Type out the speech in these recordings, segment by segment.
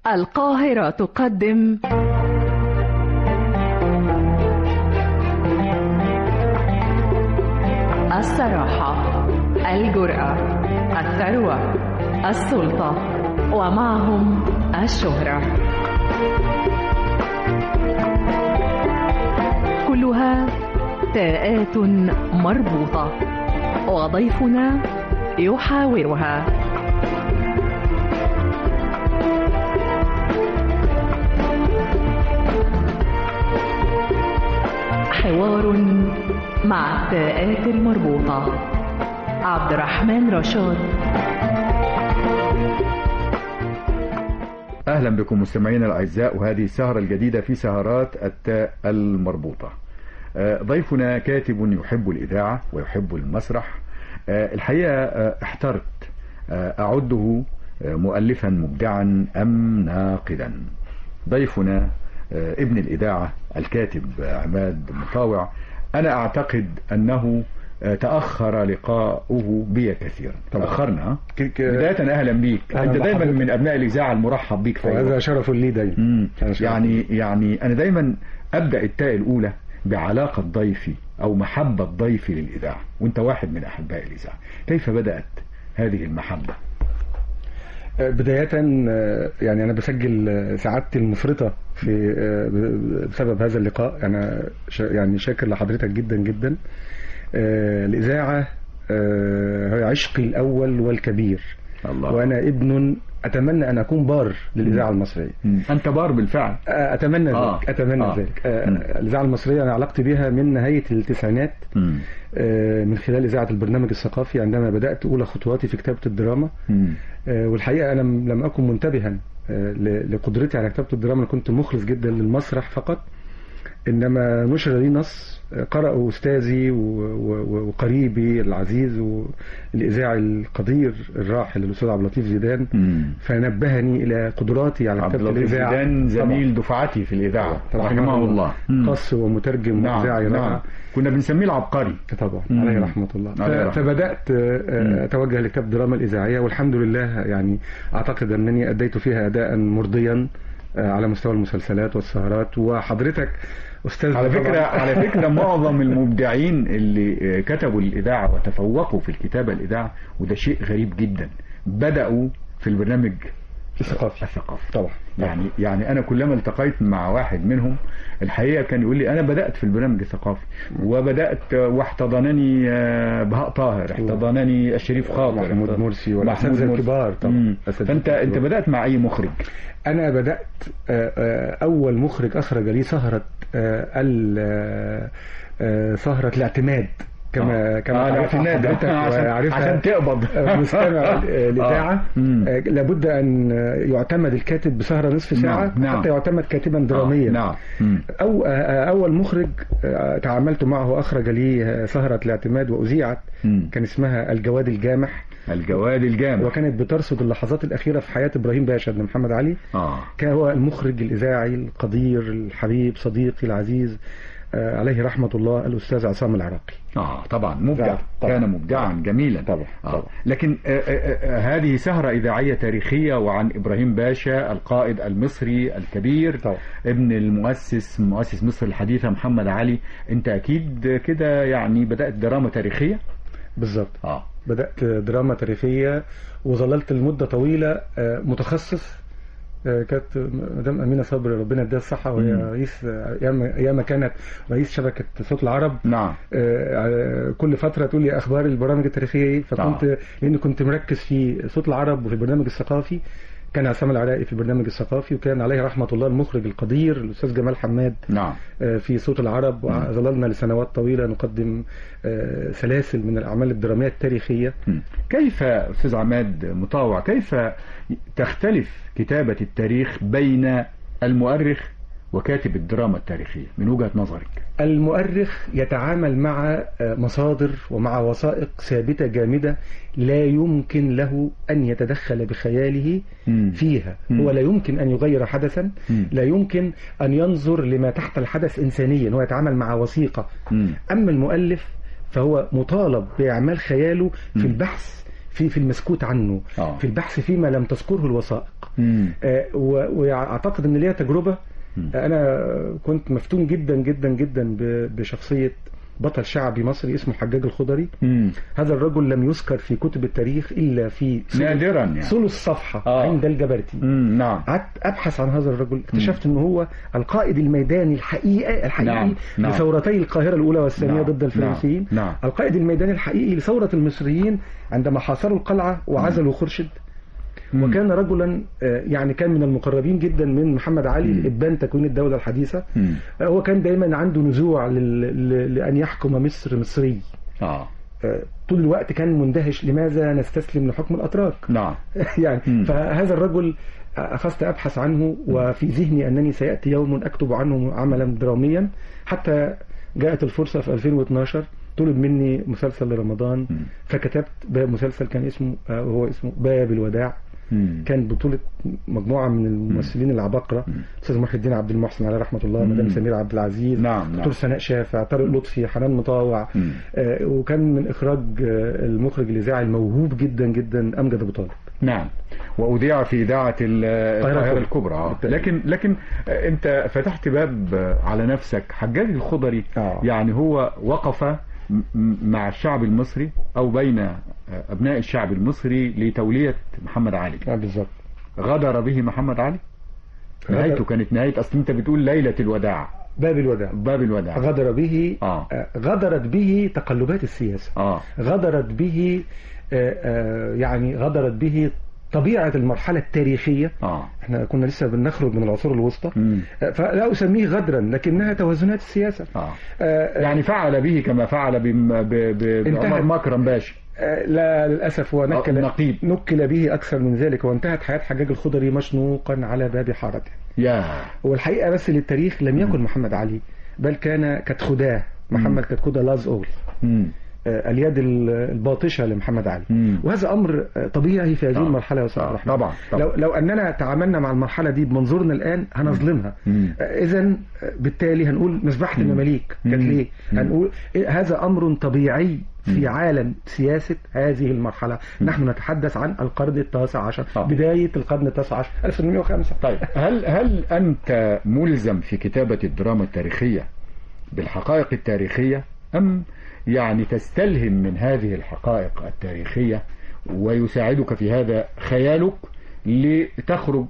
القاهرة تقدم الصراحة الجرأة الثروة السلطة ومعهم الشهرة كلها تاءات مربوطة وضيفنا يحاورها حوار مع التاءات المربوطة عبد الرحمن رشاد أهلا بكم مستمعينا الأعزاء وهذه السهرة الجديدة في سهرات التاء المربوطة آه، ضيفنا كاتب يحب الإذاعة ويحب المسرح آه، الحقيقة آه، احترت أعده مؤلفا مبدعا أم ناقدا ضيفنا ابن الإذاعة الكاتب عماد مطاوع أنا أعتقد أنه تأخر لقاؤه بي كثيرا تأخرنا بداية أهلا بيك أنت دايما من أبناء الإذاعة المرحب بيك في وهذا شرف لي دايما يعني يعني أنا دايما أبدأ التاء الأولى بعلاقة ضيفي أو محبة ضيفي للإذاعة وأنت واحد من أحباء الإذاعة كيف بدأت هذه المحبة بداية يعني أنا بسجل سعادتي المفرطة في بسبب هذا اللقاء أنا يعني شاكر لحضرتك جدا جدا الإذاعة هي عشقي الأول والكبير الله. وأنا ابن أتمنى أن أكون بار للإذاعة المصرية أنت بار بالفعل أتمنى آه. ذلك أتمنى آه. ذلك الإذاعة المصرية أنا علاقتي بها من نهاية التسعينات مم. من خلال إذاعة البرنامج الثقافي عندما بدأت أولى خطواتي في كتابة الدراما مم. والحقيقة أنا لم أكن منتبها لقدرتي على كتابة الدراما أنا كنت مخلص جدا للمسرح فقط إنما نشر لي نص قرأه أستاذي وقريبي العزيز والإذاعي القدير الراحل الأستاذ عبد اللطيف زيدان مم. فنبهني إلى قدراتي على عبد كتابة اللطيف الإذاعة زيدان زميل طبعاً. دفعتي في الإذاعة طبعاً. رحمه الله مم. قص ومترجم نعم وإذاعي نعم رائع كنا بنسميه العبقري طبعا مم. عليه رحمة الله ف- عليه رحمة. فبدأت آه، أتوجه لكتاب الدراما الإذاعية والحمد لله يعني أعتقد أنني أديت فيها أداء مرضيا آه، على مستوى المسلسلات والسهرات وحضرتك أستاذ على طبعاً. فكرة على فكرة معظم المبدعين اللي كتبوا الإذاعة وتفوقوا في الكتابة الإذاعة وده شيء غريب جدا بدأوا في البرنامج الثقافي الثقافي طبعا يعني يعني انا كلما التقيت مع واحد منهم الحقيقه كان يقول لي انا بدات في البرنامج الثقافي وبدات واحتضنني آه، بهاء طاهر احتضنني الشريف خاطر محمود احتضن- مرسي محمود والأساتذة مرسي. الكبار طبعا مم. الأساتذة فانت انت الكبار. بدات مع اي مخرج أنا بدأت آه، آه، أول مخرج أخرج لي سهرة آه، ال- آه، آه، سهرة الاعتماد كما كما آه، تعرفها الاعتماد. حضرتك عشان- وعارفها عشان تقبض. مستمع آه. الإذاعة مم. آه، لابد أن يعتمد الكاتب بسهرة نصف ساعة نعم، نعم. حتى يعتمد كاتبا دراميا آه، نعم مم. أو آه، أول مخرج آه، تعاملت معه أخرج لي آه، سهرة الاعتماد وأذيعت مم. كان اسمها الجواد الجامح الجواد الجامع وكانت بترصد اللحظات الأخيرة في حياة إبراهيم باشا بن محمد علي اه كان هو المخرج الإذاعي القدير الحبيب صديقي العزيز آه، عليه رحمة الله الأستاذ عصام العراقي اه طبعا مبدع طبعاً. طبعاً. كان مبدعا جميلا طبعاً. آه. طبعاً. لكن آه آه آه هذه سهرة إذاعية تاريخية وعن إبراهيم باشا القائد المصري الكبير طبعاً. ابن المؤسس مؤسس مصر الحديثة محمد علي أنت أكيد كده يعني بدأت دراما تاريخية بالظبط اه بدأت دراما تاريخية وظللت لمدة طويلة آه، متخصص آه، كانت مدام أمينة صبري ربنا يديها الصحة وهي مم. رئيس أيام أيام كانت رئيس شبكة صوت العرب نعم آه، كل فترة تقول لي أخبار البرامج التاريخية إيه فكنت لأني كنت مركز في صوت العرب وفي البرنامج الثقافي كان عصام العراقي في البرنامج الثقافي وكان عليه رحمة الله المخرج القدير الأستاذ جمال حماد نعم آه، في صوت العرب وظللنا لسنوات طويلة نقدم آه، سلاسل من الأعمال الدرامية التاريخية مم. كيف أستاذ عماد مطاوع كيف تختلف كتابة التاريخ بين المؤرخ وكاتب الدراما التاريخية من وجهة نظرك المؤرخ يتعامل مع آه، مصادر ومع وثائق ثابتة جامدة لا يمكن له أن يتدخل بخياله مم. فيها مم. هو لا يمكن أن يغير حدثا مم. لا يمكن أن ينظر لما تحت الحدث إنسانيا هو يتعامل مع وثيقة مم. أما المؤلف فهو مطالب بإعمال خياله في مم. البحث في في في المسكوت عنه آه. في البحث فيما لم تذكره الوثائق مم. آه، و- واعتقد ان ليها تجربه مم. انا كنت مفتون جدا جدا جدا ب- بشخصيه بطل شعبي مصري اسمه الحجاج الخضري مم. هذا الرجل لم يذكر في كتب التاريخ الا في ثلث- نادرا يعني ثلث صفحه آه. عند الجبرتي مم. نعم قعدت ابحث عن هذا الرجل اكتشفت انه هو القائد الميداني الحقيقي الحقيقي نعم، نعم. لثورتي القاهره الاولى والثانيه نعم، ضد الفرنسيين نعم، نعم. القائد الميداني الحقيقي لثوره المصريين عندما حاصروا القلعه وعزلوا خورشيد مم. وكان رجلا آه، يعني كان من المقربين جدا من محمد علي مم. ابان تكوين الدوله الحديثه مم. آه، هو كان دايما عنده نزوع لل... ل- لان يحكم مصر مصري اه آه، طول الوقت كان مندهش لماذا نستسلم لحكم الاتراك نعم يعني مم. فهذا الرجل أخذت أبحث عنه وفي ذهني أنني سيأتي يوم أكتب عنه عملا دراميا حتى جاءت الفرصة في 2012 طلب مني مسلسل لرمضان مم. فكتبت باب- مسلسل كان اسمه آه، وهو اسمه باب الوداع مم. كان بطولة مجموعة من الممثلين العباقرة مم. أستاذ محي الدين عبد المحسن عليه رحمة الله مم. مدام سمير عبد العزيز نعم، نعم. دكتور سناء شافع طارق لطفي حنان مطاوع مم. آه، وكان من إخراج آه، المخرج الإذاعي الموهوب جدا جدا أمجد أبو طالب نعم وأذيع في إذاعة ال- القاهرة الكبرى. الكبرى آه. بالتالي. لكن لكن آه، أنت فتحت باب آه، على نفسك حجاج الخضري آه. يعني هو وقف م- م- مع الشعب المصري أو بين آه، أبناء الشعب المصري لتولية محمد علي آه، بالظبط غدر به محمد علي نهايته كانت نهاية أصل أنت بتقول ليلة الوداع باب الوداع باب الوداع غدر به آه. آه، غدرت به تقلبات السياسة آه غدرت به آه، آه، يعني غدرت به طبيعة المرحلة التاريخية آه احنا كنا لسه بنخرج من العصور الوسطى مم. آه، فلا أسميه غدرا لكنها توازنات السياسة آه آه، يعني فعل به كما فعل بم- ب- ب- بعمر انتهت. مكرم باشا آه، لا للأسف هو آه، نكل, نقيب. نكل به أكثر من ذلك وانتهت حياة حجاج الخضري مشنوقا على باب حارته يا والحقيقة بس للتاريخ لم يكن محمد علي بل كان كتخداه محمد كتخدة لاز أول مم. آه، اليد ال- الباطشة لمحمد علي مم. وهذا أمر آه، طبيعي في هذه آه. المرحلة يا أستاذ آه، عبد الرحمن طبعا، طبعا. لو, لو أننا تعاملنا مع المرحلة دي بمنظورنا الآن هنظلمها مم. إذا بالتالي هنقول مذبحة المماليك كانت مم. ليه مم. هنقول إيه، هذا أمر طبيعي في مم. عالم سياسة هذه المرحلة نحن نتحدث عن القرن التاسع عشر آه. بداية القرن التاسع عشر 1805 طيب هل هل أنت ملزم في كتابة الدراما التاريخية بالحقائق التاريخية أم يعني تستلهم من هذه الحقائق التاريخية ويساعدك في هذا خيالك لتخرج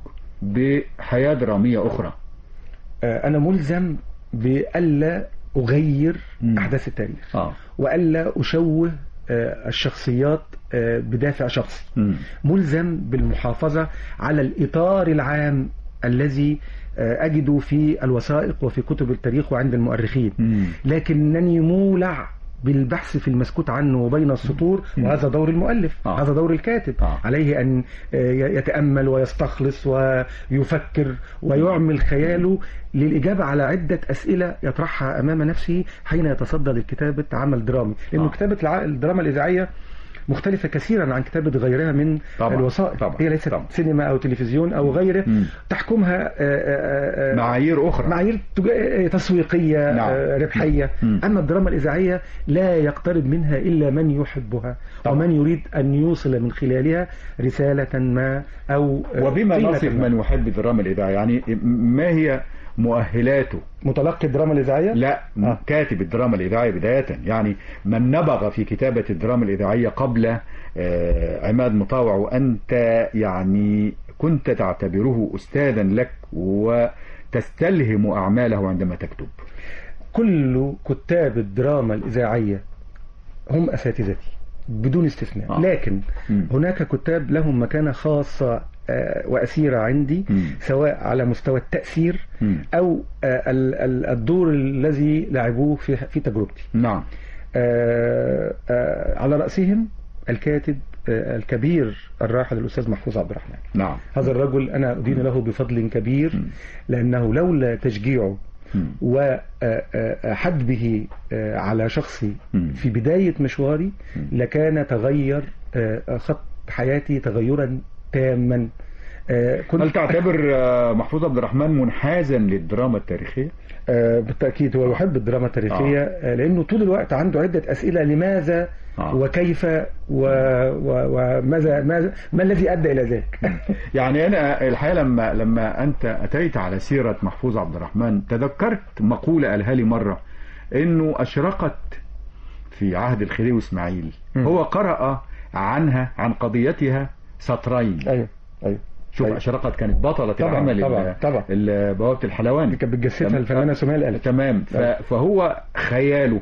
بحياة درامية أخرى آه، أنا ملزم بألا أغير مم. أحداث التاريخ آه. وألا أشوه آه، الشخصيات آه، بدافع شخصي مم. ملزم بالمحافظة على الإطار العام الذي آه، أجده في الوثائق وفي كتب التاريخ وعند المؤرخين مم. لكنني مولع بالبحث في المسكوت عنه وبين السطور مم. وهذا دور المؤلف آه. هذا دور الكاتب آه. عليه أن آه، يتأمل ويستخلص ويفكر ويعمل خياله للإجابة على عدة أسئلة يطرحها أمام نفسه حين يتصدى لكتابة عمل درامي لأن آه. كتابة الع- الدراما الإذاعية مختلفة كثيرا عن كتابة غيرها من طبعا، الوثائق طبعا، هي ليست طبعا. سينما أو تلفزيون أو غيره مم. تحكمها آه، آه، آه، معايير أخرى معايير تجا- تسويقية نعم. آه، ربحية مم. أما الدراما الإذاعية لا يقترب منها إلا من يحبها طبعا. ومن يريد أن يوصل من خلالها رسالة ما أو آه، وبما قيمة نصف ما. من يحب الدراما الإذاعية يعني ما هي مؤهلاته متلقي الدراما الإذاعية لا آه. كاتب الدراما الإذاعية بداية يعني من نبغ في كتابة الدراما الإذاعية قبل آه، عماد مطاوع وأنت يعني كنت تعتبره أستاذا لك وتستلهم أعماله عندما تكتب كل كتاب الدراما الإذاعية هم أساتذتي بدون استثناء آه. لكن مم. هناك كتاب لهم مكانة خاصة آه، وأسيرة عندي مم. سواء على مستوى التأثير مم. أو آه، ال- ال- الدور الذي لعبوه في في تجربتي نعم آه، آه، على رأسهم الكاتب آه، الكبير الراحل الأستاذ محفوظ عبد الرحمن نعم هذا الرجل أنا أدين له بفضل كبير مم. لأنه لولا تشجيعه مم. وحدبه على شخصي مم. في بداية مشواري مم. لكان تغير آه، خط حياتي تغيرا تاما آه، كنت هل تعتبر آه، محفوظ عبد الرحمن منحازا للدراما التاريخية؟ آه، بالتأكيد هو يحب الدراما التاريخية آه، لأنه طول الوقت عنده عدة أسئلة لماذا آه. وكيف و- و- وماذا ماذا ما الذي ادى الى ذلك يعني انا الحقيقه لما لما انت اتيت على سيره محفوظ عبد الرحمن تذكرت مقوله قالها لي مره انه اشرقت في عهد الخديوي اسماعيل مم. هو قرأ عنها عن قضيتها سطرين ايوه ايوه شوف أيوة. اشرقت كانت بطله طبعاً، العمل طبعاً، ال- طبعاً. ال- بوابه الحلواني كانت بتجسدها تمام. الفنانه سمية الألف تمام ف- أيوة. فهو خياله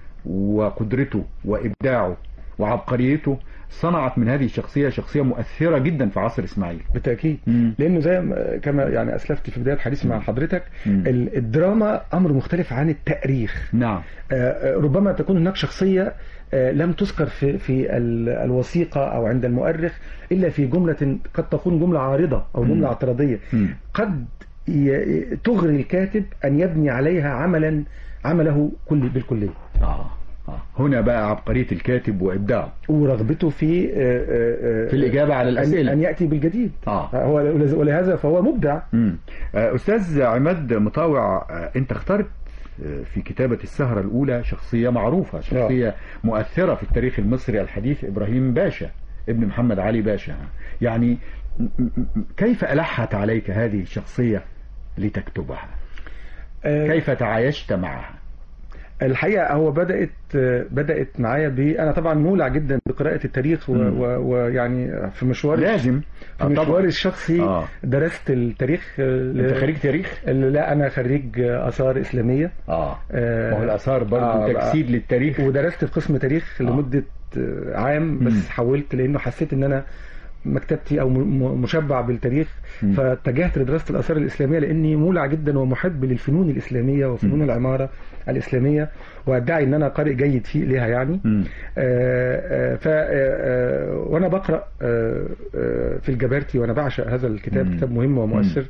وقدرته وابداعه وعبقريته صنعت من هذه الشخصيه شخصيه مؤثره جدا في عصر اسماعيل بالتاكيد مم. لانه زي ما- كما يعني اسلفت في بدايه حديثي مع حضرتك مم. ال- الدراما امر مختلف عن التاريخ نعم آه، آه، ربما تكون هناك شخصيه آه، لم تذكر في في ال- الوثيقه او عند المؤرخ الا في جمله قد تكون جمله عارضه او مم. جمله اعتراضيه مم. قد ي- تغري الكاتب ان يبني عليها عملا عمله كل بالكليه آه. آه. هنا بقى عبقريه الكاتب وابداعه ورغبته في آه، آه، آه، في الإجابة على أن- الأسئلة. ان ياتي بالجديد آه. هو ولهذا فهو مبدع مم. آه، أستاذ عماد مطاوع آه، أنت اخترت آه، في كتابة السهرة الأولى شخصية معروفة شخصية مؤثرة في التاريخ المصري الحديث إبراهيم باشا ابن محمد علي باشا يعني م- م- م- كيف ألحت عليك هذه الشخصية لتكتبها آه، كيف تعايشت معها الحقيقه هو بدات بدات معايا ب انا طبعا مولع جدا بقراءه التاريخ و- مم. و- ويعني في مشواري لازم في آه، طبعاً. مشواري الشخصي آه. درست التاريخ أنت خريج تاريخ لا انا خريج اثار اسلاميه اه آه، ما هو الآثار برضه آه، تجسيد للتاريخ ودرست في قسم تاريخ آه. لمده آه، عام بس مم. حولت لانه حسيت ان انا مكتبتي او م- م- مشبع بالتاريخ مم. فاتجهت لدراسه الاثار الاسلاميه لاني مولع جدا ومحب للفنون الاسلاميه وفنون مم. العماره الاسلاميه وادعي ان انا قارئ جيد فيه ليها يعني مم. آه، آه، ف آه، آه، وانا بقرا آه، آه، في الجبرتي وانا بعشق هذا الكتاب مم. كتاب مهم ومؤثر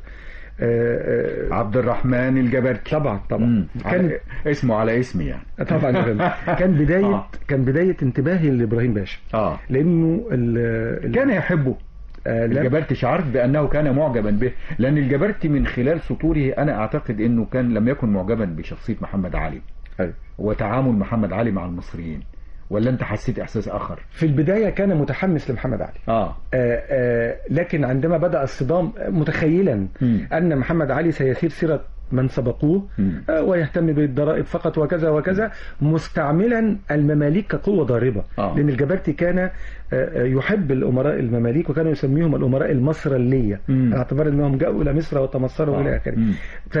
آه، آه، عبد الرحمن الجبرتي طبعا طبعا مم. كان على- اسمه على اسمي يعني طبعا يا فندم. كان بدايه آه. كان بدايه انتباهي لابراهيم باشا اه لانه ال ال- كان يحبه آه، لم- الجبرتي شعرت بأنه كان معجبا به لأن الجبرتي من خلال سطوره أنا أعتقد أنه كان لم يكن معجبا بشخصية محمد علي أيوة. وتعامل محمد علي مع المصريين ولا أنت حسيت إحساس آخر في البدايه كان متحمس لمحمد علي آه آه، آه، لكن عندما بدا الصدام متخيلا مم. ان محمد علي سيسير سيره من سبقوه مم. آه، ويهتم بالضرائب فقط وكذا وكذا مستعملا المماليك كقوه ضاربه آه. لان الجبرتي كان آه، آه، يحب الامراء المماليك وكان يسميهم الامراء المصرليه مم. على اعتبار انهم جاءوا الى مصر وتمصروا آه. الى اخره مم.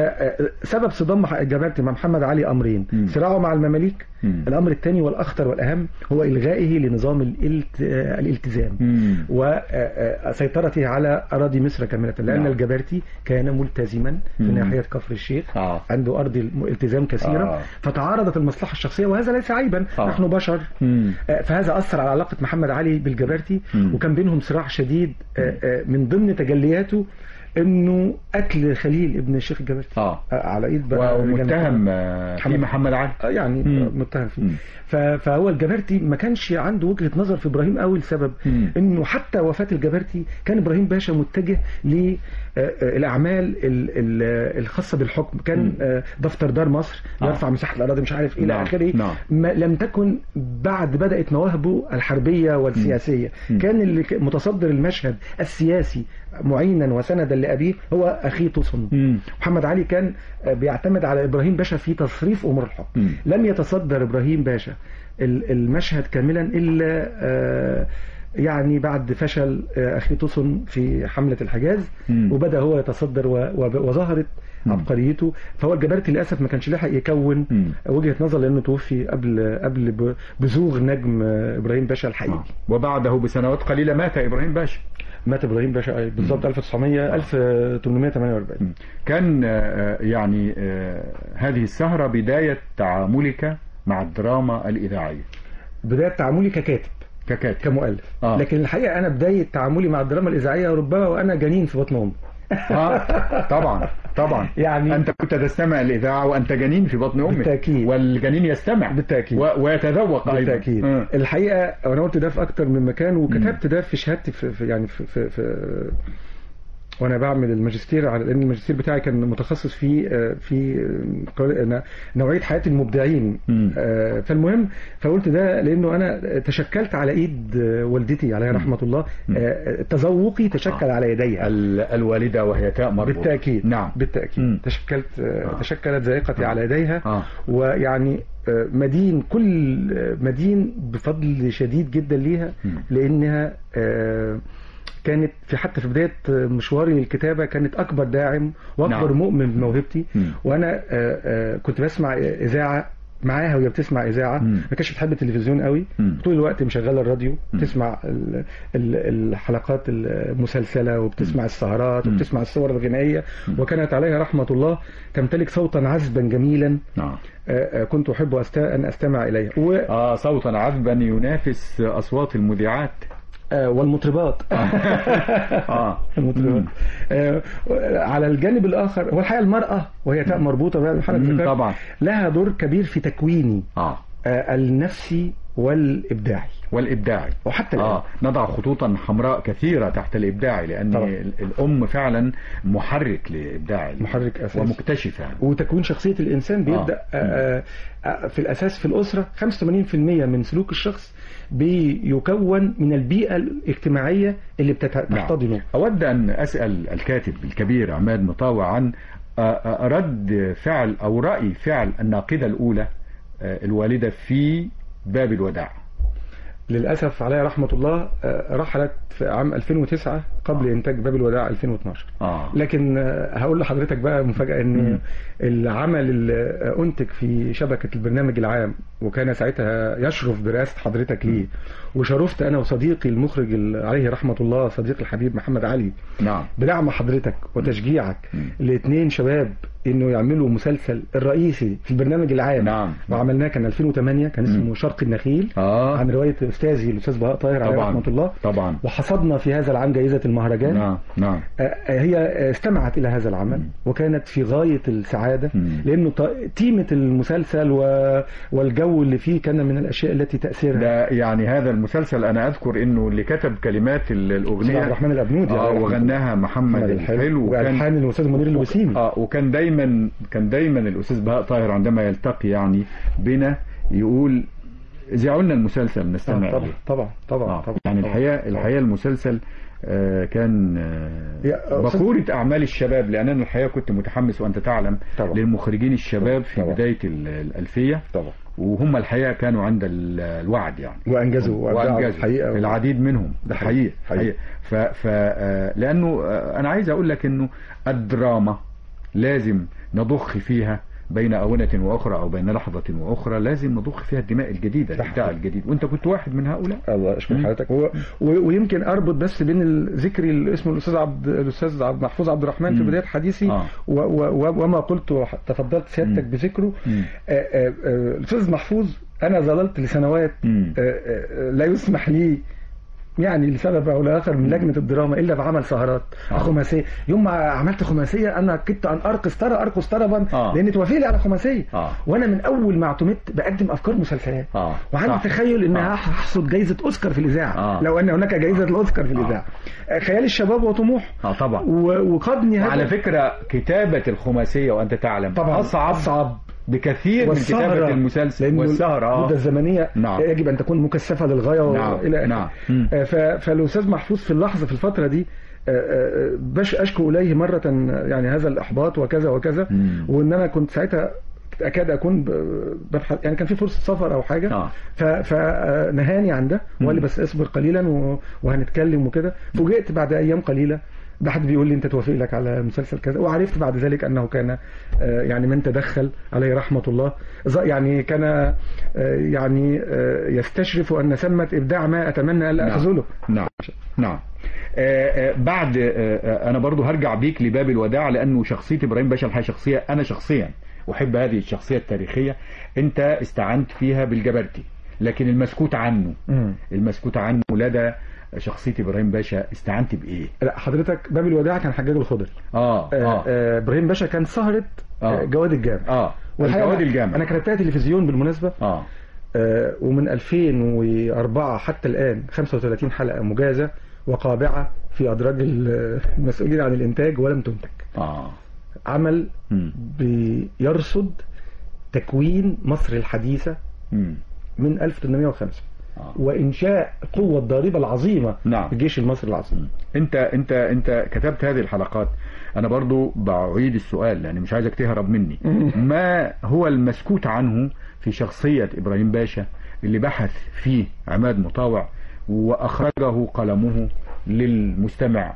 فسبب صدام مح- الجبرتي مع محمد علي امرين مم. صراعه مع المماليك مم. الامر الثاني والاخطر والاهم هو الغائه لنظام الالت... آه، الالتزام مم. وسيطرته على أراضي مصر كاملة لأن نعم. الجبرتي كان ملتزما في مم. ناحية كفر الشيخ آه. عنده أرض الالتزام كثيرة آه. فتعارضت المصلحة الشخصية وهذا ليس عيبا آه. نحن بشر مم. آه، فهذا أثر على علاقة محمد علي بالجبرتي مم. وكان بينهم صراع شديد آه، آه، من ضمن تجلياته انه قتل خليل ابن الشيخ الجبرتي آه آه، على ايد بقى رجال ومتهم آه، في محمد. محمد علي آه، يعني مم. متهم فيه مم. ف- فهو الجبرتي ما كانش عنده وجهه نظر في ابراهيم قوي لسبب مم. انه حتى وفاه الجبرتي كان ابراهيم باشا متجه للاعمال الخاصه بالحكم كان مم. آه، دفتر دار مصر آه. يرفع مساحه الاراضي مش عارف ايه الى نعم، اخره نعم. ما لم تكن بعد بدات مواهبه الحربيه والسياسيه مم. كان اللي ك- متصدر المشهد السياسي معينا وسندا لابيه هو اخيه توسن مم. محمد علي كان آه، بيعتمد على ابراهيم باشا في تصريف امور الحكم مم. لم يتصدر ابراهيم باشا ال- المشهد كاملا الا آه، يعني بعد فشل آه، اخي توسن في حمله الحجاز مم. وبدا هو يتصدر و- وب- وظهرت مم. عبقريته فهو الجبرتي للاسف ما كانش لاحق يكون مم. وجهه نظر لانه توفي قبل قبل ب- بزوغ نجم آه، ابراهيم باشا الحقيقي آه. وبعده بسنوات قليلة مات إبراهيم باشا مات ابراهيم باشا أي بالظبط 1900 1848 كان آه، يعني آه، هذه السهرة بداية تعاملك مع الدراما الإذاعية بدايه تعاملي ككاتب ككاتب كمؤلف آه. لكن الحقيقه انا بدايه تعاملي مع الدراما الاذاعيه ربما وانا جنين في بطن امي آه طبعا طبعا يعني- أنت كنت تستمع الإذاعة وأنت جنين في بطن أمك بالتأكيد. والجنين يستمع بالتأكيد. و... ويتذوق أيضا بالتاكيد آه. الحقيقه وانا قلت ده في اكتر من مكان وكتبت ده في شهادتي في, في يعني في, في, في وانا بعمل الماجستير على لان الماجستير بتاعي كان متخصص في آه، في آه، نوعيه حياه المبدعين مم. آه، فالمهم فقلت ده لانه انا تشكلت على ايد آه، والدتي عليها رحمه الله مم. آه، تذوقي تشكل آه. على يديها ال- الوالدة وهي تاء مربوطة بالتاكيد نعم بالتاكيد مم. تشكلت آه، آه. تشكلت ذائقتي آه. على يديها آه. ويعني آه، مدين كل آه، مدين بفضل شديد جدا ليها مم. لانها آه، كانت في حتى في بدايه مشواري للكتابه كانت اكبر داعم واكبر نعم. مؤمن بموهبتي مم. وانا آه، آه، كنت بسمع اذاعه معاها وهي بتسمع اذاعه مم. ما كانتش بتحب التلفزيون قوي مم. طول الوقت مشغله الراديو مم. تسمع ال- ال- الحلقات المسلسله وبتسمع السهرات مم. وبتسمع الصور الغنائيه مم. وكانت عليها رحمه الله تمتلك صوتا عذبا جميلا نعم آه، آه، كنت احب أست- ان استمع اليه و- آه صوتا عذبا ينافس أصوات المذيعات آه، والمطربات آه المطربات مم. آه، على الجانب الاخر هو الحقيقه المراه وهي تاء مربوطه بقى حضرتك مم، ذكرت، طبعا. لها دور كبير في تكويني آه آه، النفسي والابداعي والإبداعي وحتى الآن. آه نضع خطوطا حمراء كثيرة تحت الإبداعي لأن طبعا. ال- الأم فعلا محرك لإبداع ال- محرك أساسي. ومكتشفة وتكوين شخصية الإنسان بيبدأ آه. آه. آه في الأساس في الأسرة 85% من سلوك الشخص بيكون من البيئة الاجتماعية اللي بتحتضنه نعم. أود أن أسأل الكاتب الكبير عماد مطاوع عن آه، آه، رد فعل أو رأي فعل الناقدة الأولى آه، الوالدة في باب الوداع للأسف عليها رحمة الله آه، رحلت في عام 2009 قبل آه. إنتاج باب الوداع 2012 آه. لكن آه، هقول لحضرتك بقى مفاجأة مم. ان العمل اللي آه، انتج في شبكة البرنامج العام وكان ساعتها يشرف برئاسة حضرتك ليه وشرفت انا وصديقي المخرج ال- عليه رحمة الله صديق الحبيب محمد علي نعم بدعم حضرتك وتشجيعك مم. لاثنين شباب انه يعملوا مسلسل الرئيسي في البرنامج العام نعم. وعملناه كان 2008 كان اسمه مم. شرق النخيل آه. عن رواية استاذي الاستاذ بهاء طاهر عليه طبعا رحمة الله طبعا وحصدنا في هذا العام جائزة المهرجان نعم نعم آه، هي استمعت إلى هذا العمل وكانت في غاية السعادة مم. لأنه ط- تيمة المسلسل و- والجو اللي فيه كان من الأشياء التي تأثيرها ده يعني هذا المسلسل انا اذكر انه اللي كتب كلمات ال- أستاذ الاغنيه عبد الرحمن الأبنودي اه عليه رحمة وغناها محمد محمد الحلو وألحان الأستاذ منير الوسيمي اه وكان دايما كان دايما الاستاذ بهاء طاهر عندما يلتقي يعني بنا يقول ذيعوا لنا المسلسل نستمع آه، طبعا اليه طبعا طبعا آه. طبعا يعني طبعاً. الحقيقه الحقيقه المسلسل آه، كان آه، يا أستاذ- بقورة أعمال الشباب لأن أنا الحقيقة كنت متحمس وأنت تعلم طبعا. للمخرجين الشباب في طبعا. بداية ال- الألفية طبعا وهم الحقيقة كانوا عند ال- الوعد يعني وأنجزوا وأبدعوا وأنجزوا الحقيقة العديد منهم ده حقيقة حقيقي. حقيقة ف ف آه، لأنه آه، أنا عايز أقول لك إنه الدراما لازم نضخ فيها بين آونة وأخرى أو بين لحظة وأخرى لازم نضخ فيها الدماء الجديدة ده الإبداع حقيقي. الجديد وأنت كنت واحد من هؤلاء الله اشكر مم. حضرتك و... و... ويمكن اربط بس بين ال- ذكري اللي اسمه الاستاذ عبد الاستاذ عبد محفوظ عبد الرحمن في مم. بدايه حديثي آه. و... و... و... وما قلت وح- تفضلت سيادتك مم. بذكره مم. آه، آه، آه، الاستاذ محفوظ انا ظللت لسنوات مم. آه، آه، لا يسمح لي يعني لسبب او لاخر من لجنه الدراما الا بعمل سهرات آه. خماسيه يوم ما عملت خماسيه انا كنت ان ارقص ترى ارقص طربا آه. لان توافق لي على خماسيه آه. وانا من اول ما اعتمدت بقدم افكار مسلسلات آه. وعندي صح. تخيل ان آه. هحصد جائزه اوسكار في الاذاعه آه. لو ان هناك جائزه الاوسكار في آه. الاذاعه آه. خيال الشباب وطموح اه طبعا و- وقدني هذا وعلى فكرة كتابة الخماسية وأنت تعلم طبعا أصعب اصعب بكثير من كتابة المسلسل لأنه والسهرة المدة آه. الزمنية نعم. يجب أن تكون مكثفة للغاية نعم، إلى آخره. نعم. مم. آه، ف- فالأستاذ محفوظ في اللحظة في الفترة دي آه، آه، باش أشكو إليه مرة يعني هذا الإحباط وكذا وكذا مم. وإن أنا كنت ساعتها اكاد اكون ب- ببحث يعني كان في فرصه سفر او حاجه آه. ف- فنهاني عن ده وقال لي مم. بس اصبر قليلا و- وهنتكلم وكده فوجئت بعد ايام قليله بحد بيقول لي انت توافق لك على مسلسل كذا وعرفت بعد ذلك انه كان آه، يعني من تدخل عليه رحمه الله ظ- يعني كان آه، يعني آه، يستشرف ان ثمه ابداع ما اتمنى الا نعم. اخذله نعم نعم آه، آه، بعد آه، آه، انا برضو هرجع بيك لباب الوداع لانه شخصيه ابراهيم باشا الحقيقه شخصيه انا شخصيا احب هذه الشخصيه التاريخيه انت استعنت فيها بالجبرتي لكن المسكوت عنه مم. المسكوت عنه لدى شخصيه ابراهيم باشا استعنت بايه لا حضرتك باب الوداع كان حجاج الخضري اه آه، اه آه، ابراهيم باشا كان سهره آه. آه، جواد الجامع اه والحقيقة الجواد أنا- الجامع انا كتبتها تلفزيون بالمناسبه اه آه، ومن 2004 حتى الآن 35 حلقة مجازة وقابعة في أدراج ال- المسؤولين عن الإنتاج ولم تنتج اه عمل مم. بيرصد تكوين مصر الحديثة مم. من 1805 آه. وإنشاء القوة الضاربة العظيمة نعم. في الجيش المصري العظيم انت انت انت كتبت هذه الحلقات انا برضو بعيد السؤال لان مش عايزك تهرب مني ما هو المسكوت عنه في شخصية ابراهيم باشا اللي بحث فيه عماد مطاوع واخرجه قلمه للمستمع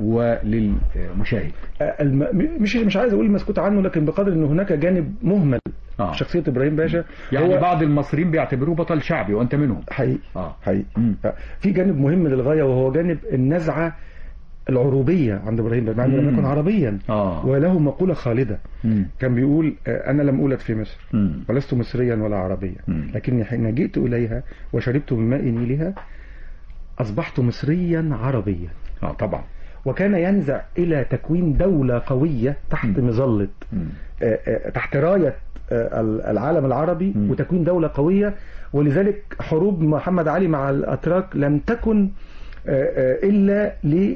وللمشاهد الم... مش مش عايز اقول مسكوت عنه لكن بقدر ان هناك جانب مهمل آه. في شخصيه ابراهيم باشا يعني هو بعض المصريين بيعتبروه بطل شعبي وانت منهم حقيقي اه حقيقي مم. في جانب مهم للغايه وهو جانب النزعه العروبيه عند ابراهيم باشا مع انه لم مم. يكن عربيا اه وله مقوله خالده مم. كان بيقول آه، انا لم اولد في مصر مم. ولست مصريا ولا عربيا مم. لكني حين جئت اليها وشربت من ماء نيلها اصبحت مصريا عربيا اه طبعا وكان ينزع الى تكوين دوله قويه تحت مم. مظله مم. آه، آه، تحت رايه آه، العالم العربي مم. وتكوين دوله قويه ولذلك حروب محمد علي مع الاتراك لم تكن آه، آه، الا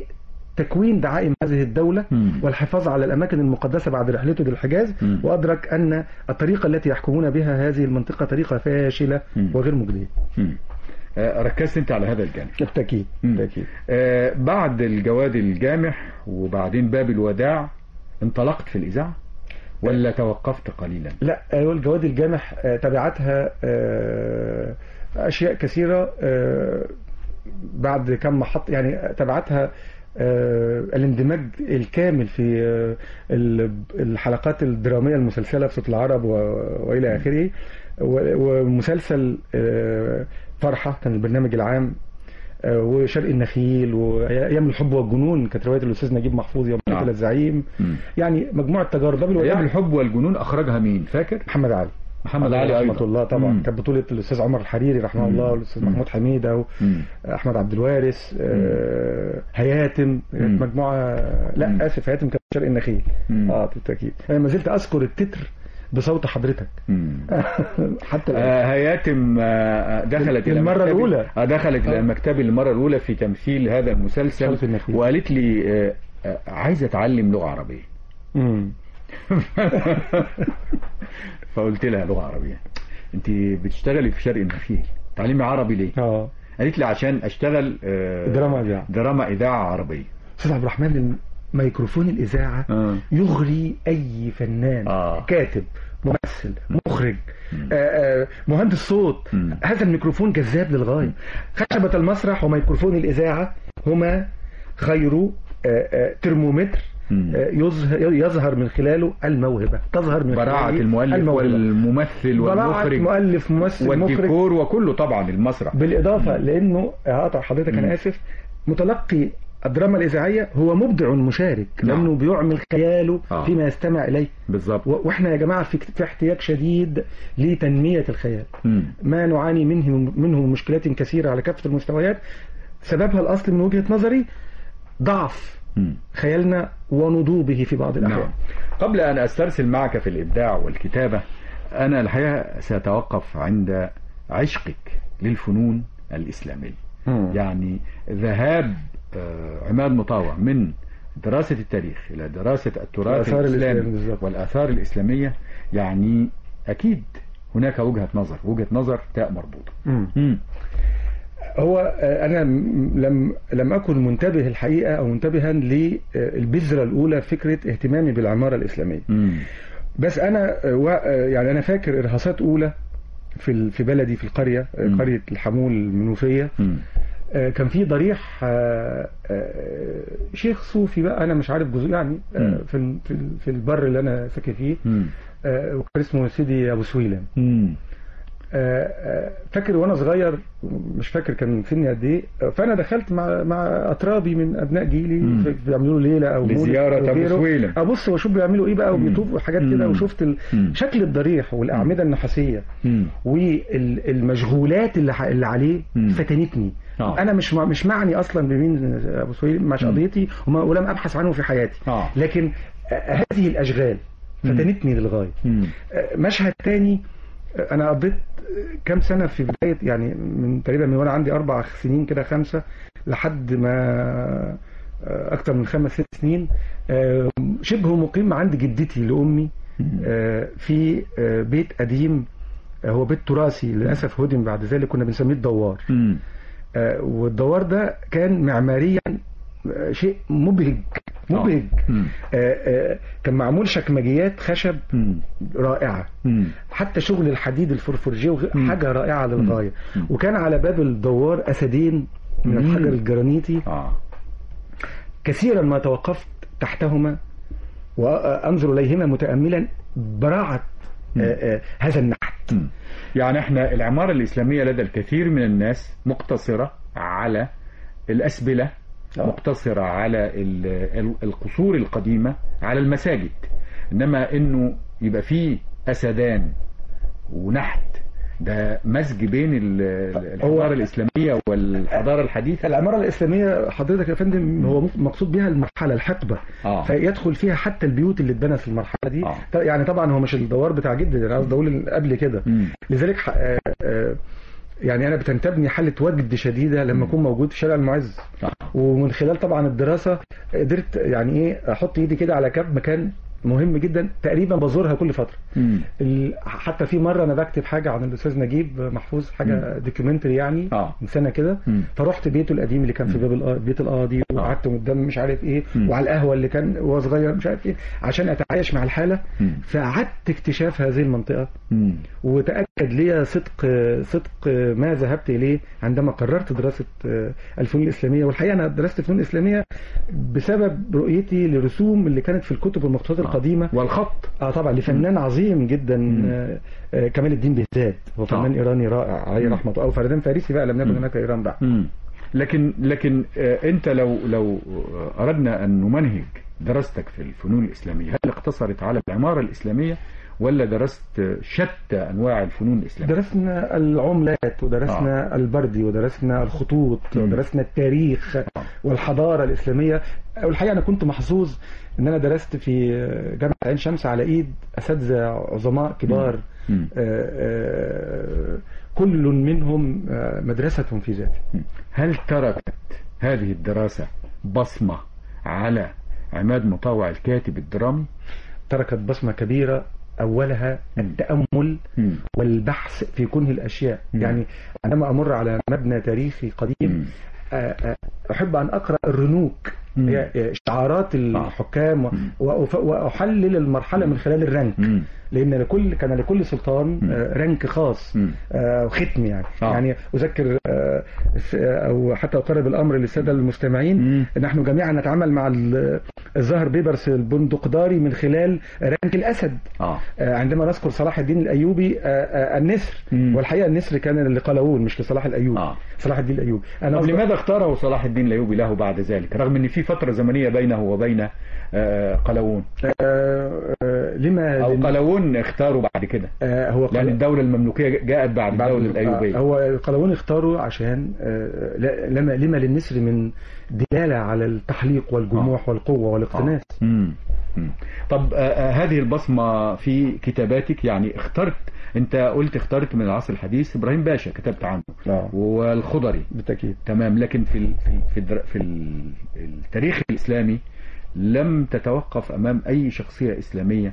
لتكوين دعائم هذه الدوله مم. والحفاظ على الاماكن المقدسه بعد رحلته للحجاز مم. وادرك ان الطريقه التي يحكمون بها هذه المنطقه طريقه فاشله مم. وغير مجديه مم. آه، ركزت انت على هذا الجانب بالتاكيد مم. بالتاكيد آه، بعد الجواد الجامح وبعدين باب الوداع انطلقت في الإذاعة ولا توقفت قليلا لا أيوة الجواد الجامح آه، تبعتها آه، أشياء كثيرة آه، بعد كم محط يعني تبعتها آه، الاندماج الكامل في آه، ال- الحلقات الدرامية المسلسلة في صوت العرب و- وإلى آخره و- ومسلسل آه، فرحة كان البرنامج العام آه، وشرق النخيل وأيام الحب والجنون كانت رواية الأستاذ نجيب محفوظ يوم نعم. قتل الزعيم مم. يعني مجموعة تجارب باب أيام الوداع الحب والجنون أخرجها مين فاكر محمد علي محمد علي رحمه أيضا الله طبعا مم. كانت بطولة الأستاذ عمر الحريري رحمه مم. الله والأستاذ مم. محمود حميدة مم. أحمد عبد الوارث آه، هياتم مم. مجموعة مم. لا آسف هياتم كان شرق النخيل مم. اه بالتأكيد أنا ما زلت أذكر التتر بصوت حضرتك مم. حتى الآن آه، هياتم آه، دخلت إلى للمرة مكتبي- الأولى. آه، دخلت إلى آه. مكتبي للمرة الأولى في تمثيل هذا المسلسل شرف النخيل. وقالت لي آه، آه، عايزة أتعلم لغة عربية مم. فقلت لها لغة عربية انت بتشتغلي في شرق النخيل تعلمي عربي ليه اه قالت لي عشان اشتغل آه، دراما إذاعة. دراما اذاعة عربية أستاذ عبد الرحمن ميكروفون الإذاعة آه. يغري أي فنان آه. كاتب ممثل مخرج مم. آه، آه، مهندس صوت مم. هذا الميكروفون جذاب للغاية خشبة المسرح وميكروفون الإذاعة هما خير آه، آه، ترمومتر مم. آه، يظهر يظهر من خلاله الموهبة تظهر من براعة خلاله المؤلف الموهبة. والممثل براعة والمخرج مؤلف ممثل مخرج والديكور وكله طبعا المسرح بالإضافة لأنه هقطع حضرتك مم. أنا آسف متلقي الدراما الإذاعية هو مبدع مشارك نعم. لأنه بيعمل خياله آه. فيما يستمع إليه بالظبط و- واحنا يا جماعة في في احتياج شديد لتنمية الخيال مم. ما نعاني منه منه مشكلات كثيرة على كافة المستويات سببها الأصل من وجهة نظري ضعف مم. خيالنا ونضوبه في بعض الأحيان نعم قبل أن أسترسل معك في الإبداع والكتابة أنا الحقيقة سأتوقف عند عشقك للفنون الإسلامية مم. يعني ذهاب آه، عماد مطاوع من دراسة التاريخ إلى دراسة التراث الآثار الإسلامية الإسلامي بالظبط. والآثار الإسلامية يعني أكيد هناك وجهة نظر وجهة نظر تاء مربوطة مم. مم. هو آه، أنا م- لم لم أكن منتبه الحقيقة أو منتبها للبذرة الأولى فكرة اهتمامي بالعمارة الإسلامية مم. بس أنا آه، و- آه، يعني أنا فاكر إرهاصات أولى في ال- في بلدي في القرية آه، مم. قرية الحمول المنوفية مم. آه، كان في ضريح آه، آه، شيخ صوفي بقى انا مش عارف جزء يعني آه، مم. في ال- في ال- في البر اللي انا ساكن فيه مم. آه، وكان اسمه سيدي ابو سويلم مم. آه، آه، فاكر وانا صغير مش فاكر كان سني قد ايه آه، فانا دخلت مع مع اترابي من ابناء جيلي مم. في- بيعملوا له ليله او مولد لزيارة أو أبو غيره. سويلم. ابص واشوف بيعملوا ايه بقى مم. وبيطوفوا حاجات كده مم. وشفت ال- مم. شكل الضريح والاعمده النحاسيه مم. والمشغولات اللي ح- اللي عليه مم. فتنتني آه. انا مش مش معني اصلا بمين ابو سويل مش مم. قضيتي وما- ولم ابحث عنه في حياتي آه. لكن آه، هذه الاشغال مم. فتنتني للغايه مم. آه، مشهد تاني آه، انا قضيت آه، كام سنه في بدايه يعني من تقريبا من وانا عندي اربع سنين كده خمسه لحد ما آه، اكتر من خمس ست سنين آه، شبه مقيم عند جدتي لامي آه، في آه، بيت قديم آه، هو بيت تراثي للاسف هدم بعد ذلك كنا بنسميه الدوار مم. آه، والدوار ده كان معماريا آه، شيء مبهج مبهج مم. آه، آه، كان معمول شكمجيات خشب مم. رائعه مم. حتى شغل الحديد الفرفورجيه وغ- مم. حاجه رائعه للغايه مم. وكان على باب الدوار اسدين من مم. الحجر الجرانيتي اه كثيرا ما توقفت تحتهما وانظر اليهما متاملا براعه مم. آه، آه، هذا النحت مم. يعني احنا العمارة الإسلامية لدى الكثير من الناس مقتصرة على الأسبلة آه. مقتصرة على ال- ال- القصور القديمة على المساجد إنما إنه يبقى فيه أسدان ونحت ده مزج بين ال- ال- الحضارة الإسلامية والحضارة الحديثة العماره الاسلاميه حضرتك يا فندم هو مقصود بها المرحله الحقبه آه. فيدخل فيها حتى البيوت اللي اتبنت في المرحله دي آه. ط- يعني طبعا هو مش الدوار بتاع جدي انا قصدي اقول قبل كده مم. لذلك ح- آه، آه، يعني انا بتنتابني حاله وجد شديده لما اكون موجود في شارع المعز آه. ومن خلال طبعا الدراسه قدرت يعني ايه احط ايدي كده على كاب مكان مهم جدا تقريبا بزورها كل فتره مم. ال- حتى في مره انا بكتب حاجه عن الاستاذ نجيب محفوظ حاجه دوكيومنتري يعني آه. من سنه كده مم. فرحت بيته القديم اللي كان في باب الق- بيت القاضي وقعدت قدام مش عارف ايه مم. وعلى القهوه اللي كان وهو صغير مش عارف ايه عشان اتعايش مع الحاله مم. فقعدت اكتشاف هذه المنطقه مم. وتأكد لي صدق صدق ما ذهبت إليه عندما قررت دراسة الفنون الإسلامية والحقيقة أنا درست الفنون الإسلامية بسبب رؤيتي لرسوم اللي كانت في الكتب والمخطوطات القديمة والخط اه طبعا لفنان عظيم جدا مم. آه، آه، كمال الدين بهزاد هو فنان آه. ايراني رائع عليه مم. رحمه الله او فردان فارسي بقى لم يكن مم. هناك ايران بعد مم. لكن لكن آه، انت لو لو اردنا ان نمنهج دراستك في الفنون الاسلاميه هل اقتصرت على العماره الاسلاميه ولا درست شتى انواع الفنون الاسلاميه؟ درسنا العملات ودرسنا البردي ودرسنا الخطوط مم. ودرسنا التاريخ والحضارة الإسلامية والحقيقة أنا كنت محظوظ إن أنا درست في جامعة عين شمس على إيد أساتذة عظماء كبار مم. آه، آه، كل منهم آه، مدرسة في ذاته هل تركت هذه الدراسه بصمه على عماد مطاوع الكاتب الدرامي؟ تركت بصمة كبيرة أولها التأمل مم. والبحث في كنه الأشياء مم. يعني عندما أمر على مبنى تاريخي مم. قديم آه، آه، أحب أن أقرأ الرنوك مم. هي آه، شعارات الحكام و- مم. وأف- وأحلل المرحلة من خلال الرنك مم. لأن لكل كان لكل سلطان مم. آه، رنك خاص مم. آه، وختم يعني آه. يعني أذكر آه، ف- أو حتى أقرب الأمر للسادة المستمعين مم. نحن جميعا نتعامل مع ال- الظاهر بيبرس البندقداري من خلال رنك الأسد اه آه، عندما نذكر صلاح الدين الايوبي آه، آه، النسر مم. والحقيقه النسر كان لقلاوون مش لصلاح الايوبي آه. صلاح الدين الايوبي انا طب أذكر- لماذا اختاره صلاح الدين الايوبي له بعد ذلك رغم ان في فتره زمنيه بينه وبين آه، قلاوون آه، آه، لما او لأن- قلاوون اختاروا بعد كده آه، هو لان قلا- الدوله المملوكيه جاءت بعد بعد- الدوله آه، الايوبيه هو قلاوون اختاروا عشان آه، لا- لما لما للنسر من دلاله على التحليق والجموح والقوه والاقتناص آه. مم. مم. طب آه، آه، هذه البصمه في كتاباتك يعني اخترت انت قلت اخترت من العصر الحديث ابراهيم باشا كتبت عنه آه. والخضري بالتاكيد تمام لكن في ال- في ال- في, الدر- في ال- التاريخ الاسلامي لم تتوقف امام اي شخصيه اسلاميه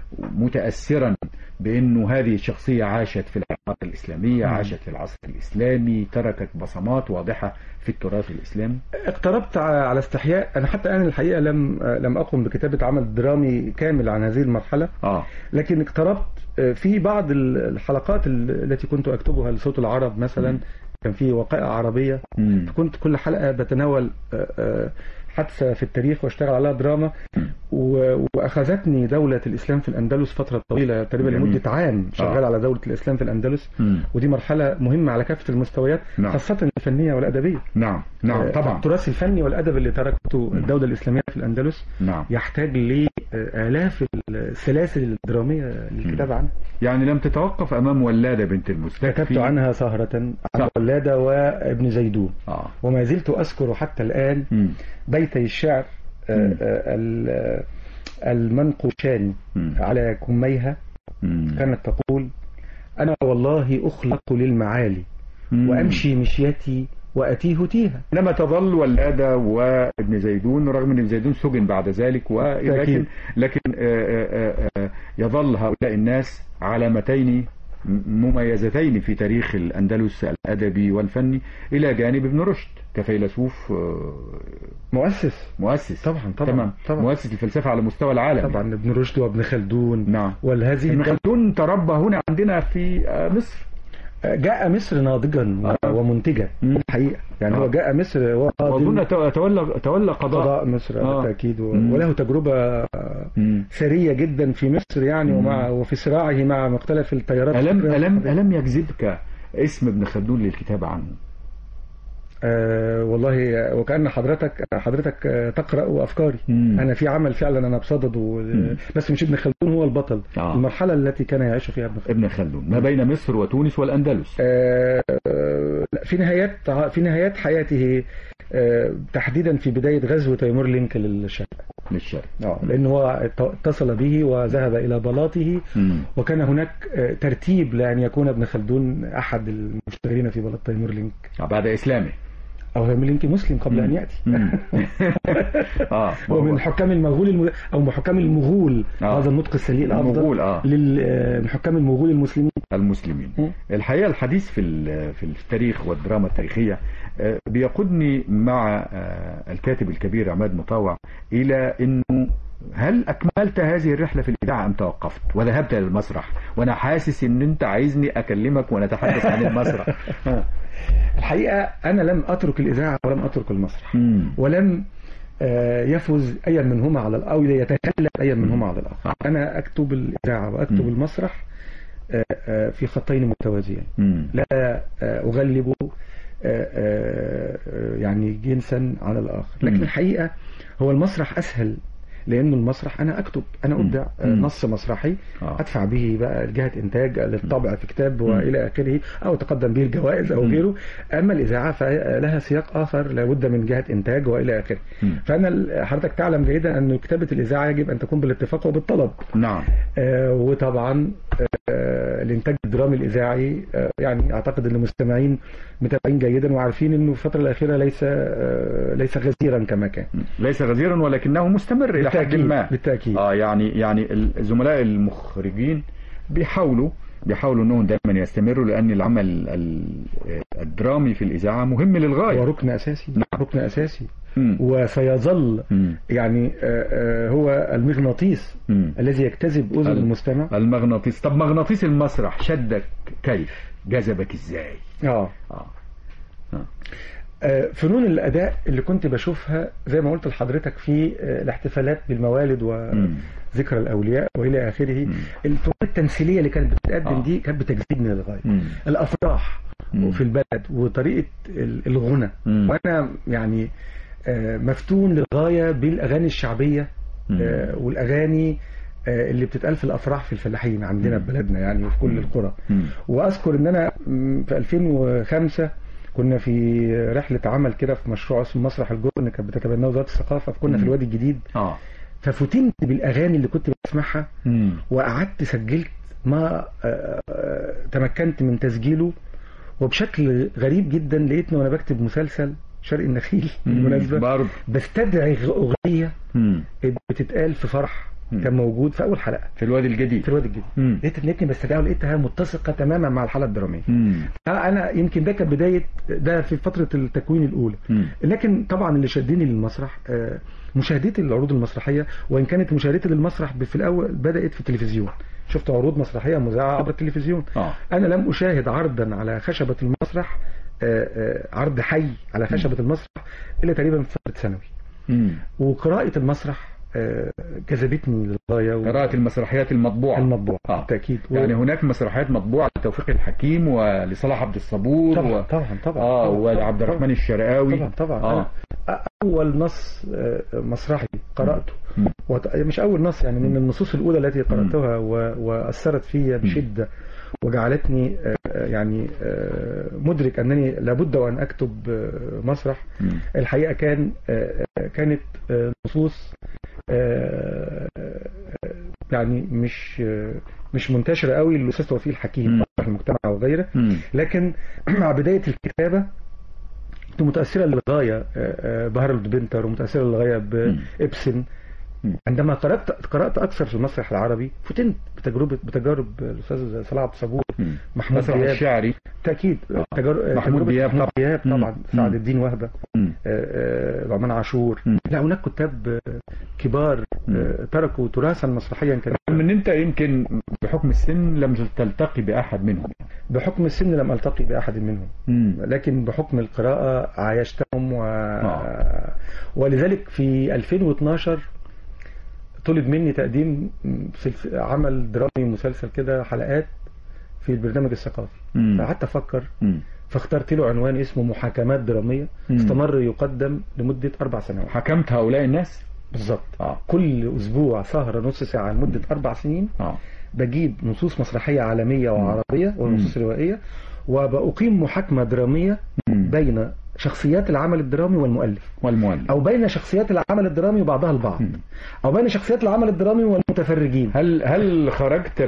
متاثرا بانه هذه الشخصيه عاشت في العماره الاسلاميه مم. عاشت في العصر الاسلامي تركت بصمات واضحه في التراث الاسلامي اقتربت ع- على استحياء انا حتى انا الحقيقه لم آه، لم اقم بكتابه عمل درامي كامل عن هذه المرحله اه لكن اقتربت آه، في بعض ال- الحلقات ال- التي كنت اكتبها لصوت العرب مثلا مم. كان في وقائع عربيه مم. كنت كل حلقه بتناول آه، آه، حادثه في التاريخ واشتغل عليها دراما و- واخذتني دوله الاسلام في الاندلس فتره طويله تقريبا جميل. لمده عام شغال آه. على دوله الاسلام في الاندلس مم. ودي مرحله مهمه على كافه المستويات نعم. خاصه الفنيه والادبيه نعم نعم آه، طبعا التراث الفني والادب اللي تركته الدوله الاسلاميه في الاندلس نعم يحتاج لآلاف السلاسل الدرامية للكتاب عنها يعني لم تتوقف امام ولاده بنت المستكفي كتبت عنها سهرة صح. عن ولادة وابن زيدون اه وما زلت أذكر حتى الآن مم. بيتي الشعر آه، مم. آه، ال- آه، المنقوشان مم. على كميها مم. كانت تقول أنا والله أخلق للمعالي مم. وأمشي مشيتي وأتيه تيها انما تظل ولادة وابن زيدون رغم ان ابن زيدون سجن بعد ذلك ولكن بالتأكيد. لكن آه، آه، آه، يظل هؤلاء الناس علامتين مميزتين في تاريخ الأندلس الأدبي والفني إلى جانب ابن رشد كفيلسوف آه، مؤسس مؤسس طبعا طبعا تمام طبعا مؤسس الفلسفة على مستوى العالم طبعا ابن رشد وابن خلدون نعم والهذه ابن الدولة خلدون تربى هنا عندنا في آه، مصر جاء مصر ناضجا و- آه. ومنتجا مم. الحقيقة يعني آه. هو جاء مصر وهو وأظن تو- تولى تولى قضاء قضاء مصر آه. بالتأكيد و- مم. وله تجربة مم. ثرية جدا في مصر يعني مم. ومع وفي صراعه مع مختلف التيارات ألم الفكرية ألم والثقافية. ألم يجذبك اسم ابن خلدون للكتابة عنه آه والله وكأن حضرتك حضرتك آه، تقرأ أفكاري مم. أنا في عمل فعلا أنا بصدده مم. بس مش ابن خلدون هو البطل آه. المرحلة التي كان يعيش فيها ابن خلدون ابن خلدون ما بين مصر وتونس والأندلس آه، آه، لا، في نهايات في نهايات حياته آه، تحديدا في بداية غزو تيمور لينك للشرق للشرق آه، لأن هو اتصل به وذهب إلى بلاطه مم. وكان هناك آه، ترتيب لأن يكون ابن خلدون أحد المشتغلين في بلاط تيمور لينك بعد إسلامه أو تيمور لينك مسلم قبل أن يأتي مم. اه ومن حكام المغول الم... أو من حكام المغول آه. هذا النطق السليق الأفضل المغول، آه. لل... آه، من حكام المغول المسلمين المسلمين مم. الحقيقة الحديث في ال- في التاريخ والدراما التاريخية آه، بيقودني مع آه، الكاتب الكبير عماد مطاوع إلى أنه هل أكملت هذه الرحلة في الإذاعة أم توقفت وذهبت للمسرح وأنا حاسس أن أنت عايزني أكلمك ونتحدث عن المسرح آه. الحقيقة أنا لم أترك الإذاعة ولم أترك المسرح مم. ولم آه، يفوز أي منهما على الأو يتكلم أي منهما على آه. الآخر أنا أكتب الإذاعة وأكتب مم. المسرح آه، آه، في خطين متوازيين مم. لا آه، أغلب آه، آه، آه، يعني جنسا على الآخر لكن مم. الحقيقة هو المسرح أسهل لأنه المسرح أنا أكتب أنا مم. أبدع آه، مم. نص مسرحي آه. أدفع به بقى جهة إنتاج للطبع في كتاب وإلى آخره أو أتقدم به الجوائز أو مم. غيره أما الإذاعة فلها سياق آخر لابد من جهة إنتاج وإلى آخره مم. فأنا ال- حضرتك تعلم جيدا أن كتابة الإذاعة يجب أن تكون بالاتفاق وبالطلب نعم آه، وطبعا آه، الانتاج الدرامي الاذاعي آه، يعني اعتقد ان المستمعين متابعين جيدا وعارفين انه في الفتره الاخيره ليس آه، ليس غزيرا كما كان ليس غزيرا ولكنه مستمر إلى حد بالتأكيد، ما بالتأكيد. اه يعني يعني الزملاء المخرجين بيحاولوا بيحاولوا انهم دايما يستمروا لان العمل ال- الدرامي في الاذاعه مهم هو للغايه ركن اساسي نعم. ركن اساسي مم. وسيظل مم. يعني آه، آه، هو المغناطيس مم. الذي يجتذب اذن ال- المستمع المغناطيس طب مغناطيس المسرح شدك كيف جذبك ازاي اه اه آه، فنون الاداء اللي كنت بشوفها زي ما قلت لحضرتك في آه، الاحتفالات بالموالد و مم. ذكرى الأولياء وإلى آخره مم. الفنون التمثيلية اللي كانت بتتقدم آه. دي كانت بتجذبني للغاية مم. الأفراح مم. في البلد وطريقة ال- الغنى مم. وأنا يعني آه، مفتون للغاية بالأغاني الشعبية مم. آه، والأغاني آه، اللي بتتقال في الأفراح في الفلاحين عندنا في بلدنا يعني وفي كل القرى مم. وأذكر إن أنا مم، في 2005 كنا في رحلة عمل كده في مشروع اسمه مسرح الجبن كانت بتتبناه وزارة الثقافة فكنا في مم. الوادي الجديد اه ففتنت بالأغاني اللي كنت بسمعها مم. وقعدت سجلت ما آه، آه، تمكنت من تسجيله وبشكل غريب جدا لقيتني وانا بكتب مسلسل شرق النخيل بالمناسبة برضه بستدعي أغنية مم. بتتقال في فرح مم. كان موجود في أول حلقة في الوادي الجديد في الوادي الجديد مم. لقيت لقيتني بستدعيها ولقيتها متسقة تماما مع الحالة الدرامية مم. أنا يمكن ده كان بداية ده في فترة التكوين الأولى مم. لكن طبعا اللي شدني للمسرح آه، مشاهدتي للعروض المسرحية وإن كانت مشاهدتي للمسرح في الأول بدأت في التلفزيون شفت عروض مسرحية مذاعة عبر التلفزيون اه أنا لم أشاهد عرضا على خشبة المسرح آه، آه، عرض حي على خشبة المسرح إلا تقريبا في فترة ثانوي مم. وقراءة المسرح آه، جذبتني للغاية و- قراءة المسرحيات المطبوعة المطبوع آه. بالتأكيد و- يعني هناك مسرحيات مطبوعة لتوفيق الحكيم ولصلاح عبد الصبور طبعا و... طبعا طبعا اه طبعاً، ولعبد طبعاً، الرحمن الشرقاوي طبعا طبعا اه أنا أول نص آه، مسرحي قرأته مم. وط- مش أول نص يعني من النصوص الأولى التي قرأتها و... وأثرت فيا بشدة وجعلتني آه، آه، يعني آه، مدرك أنني لابد وأن أكتب آه، مسرح مم. الحقيقة كان آه، آه، كانت آه، نصوص آه، آه، يعني مش آه، مش منتشرة قوي للأستاذ توفيق الحكيم مم. في المجتمع وغيره مم. لكن مع بداية الكتابة كنت متاثره للغايه آه، آه، بهارولد بنتر ومتاثره للغايه بابسن مم. عندما قرات قرات اكثر في المسرح العربي فتنت بتجربه بتجارب الاستاذ صلاح عبد الصبور مم. محمود مسرح دياب الشعري تاكيد آه. تجار... محمود تجربة دياب محمود طبعا. دياب مم. طبعا سعد مم. الدين وهبه مم. آه، آه، نعمان عاشور مم. لا هناك كتاب آه، كبار آه، تركوا تراثا مسرحيا كبيرا رغم ان انت يمكن بحكم السن لم تلتقي باحد منهم بحكم السن لم التقي باحد منهم مم. لكن بحكم القراءة عايشتهم و... آه. ولذلك في 2012 طلب مني تقديم سلس- عمل درامي مسلسل كده حلقات في البرنامج الثقافي مم. فقعدت افكر مم. فاخترت له عنوان اسمه محاكمات درامية مم. استمر يقدم لمدة أربع سنوات حكمت هؤلاء الناس بالظبط اه كل أسبوع سهرة نص ساعة لمدة أربع سنين اه بجيب نصوص مسرحية عالمية وعربية ونصوص روائية وبأقيم محاكمة درامية مم. بين شخصيات العمل الدرامي والمؤلف والمؤلف أو بين شخصيات العمل الدرامي وبعضها البعض مم. أو بين شخصيات العمل الدرامي والمتفرجين هل هل خرجت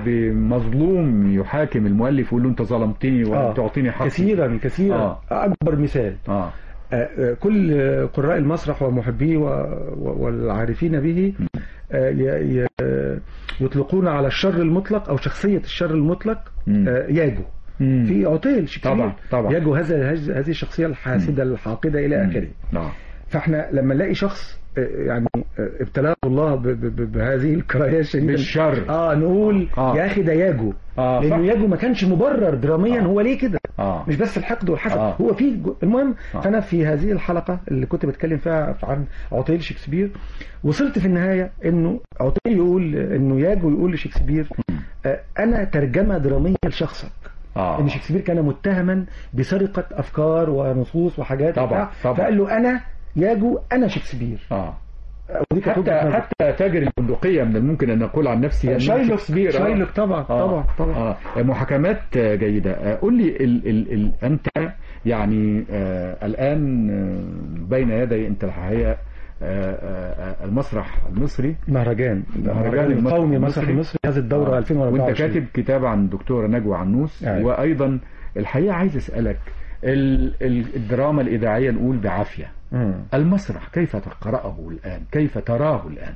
بمظلوم يحاكم المؤلف ويقول له انت ظلمتني ولا آه. تعطيني حقي كثيرا كثيرا آه. أكبر مثال اه آه، آه، كل آه، قراء المسرح ومحبيه و- و- والعارفين به آه، ي- ي- آه، يطلقون على الشر المطلق أو شخصية الشر المطلق مم. آه، ياجو مم. في اوتيل شكسبير طبعا، طبعا. يجو هذا هذه هذه الشخصيه الحاسده الحاقده الى اخره اه فاحنا لما نلاقي شخص آه، يعني آه، ابتلاه الله ب- ب- ب- بهذه الكراهيه الشديده بالشر. اه نقول آه. يا اخي ده ياجو آه، صح. لانه ياجو ما كانش مبرر دراميا آه. هو ليه كده اه مش بس الحقد والحسد آه. هو في جو... المهم آه. فانا في هذه الحلقه اللي كنت بتكلم فيها عن عطيل شكسبير وصلت في النهايه انه عطيل يقول انه ياجو يقول لشكسبير آه، انا ترجمه دراميه لشخصك اه ان شكسبير كان متهما بسرقه افكار ونصوص وحاجات طبعا، وبتاع. طبعا. فقال له انا ياجو انا شكسبير اه ودي كانت حتى وجهة نظر. حتى تاجر البندقية من الممكن أن نقول عن نفسي أنه شايلوك شكسبير آه. شايلوك طبعا آه. طبعا طبعا آه. محاكمات جيدة آه، قل لي ال ال ال أنت يعني آه الآن آه، بين يدي أنت الحقيقة آه، آه، المسرح المصري مهرجان مهرجان المسرح القومي مسرح المصري. المصري هذه الدوره آه. 2024 وانت كاتب كتاب عن الدكتورة نجوى عنوس أيوة. وأيضا الحقيقة عايز أسألك ال ال الدراما الإذاعية نقول بعافية مم. المسرح كيف تقرأه الآن كيف تراه الآن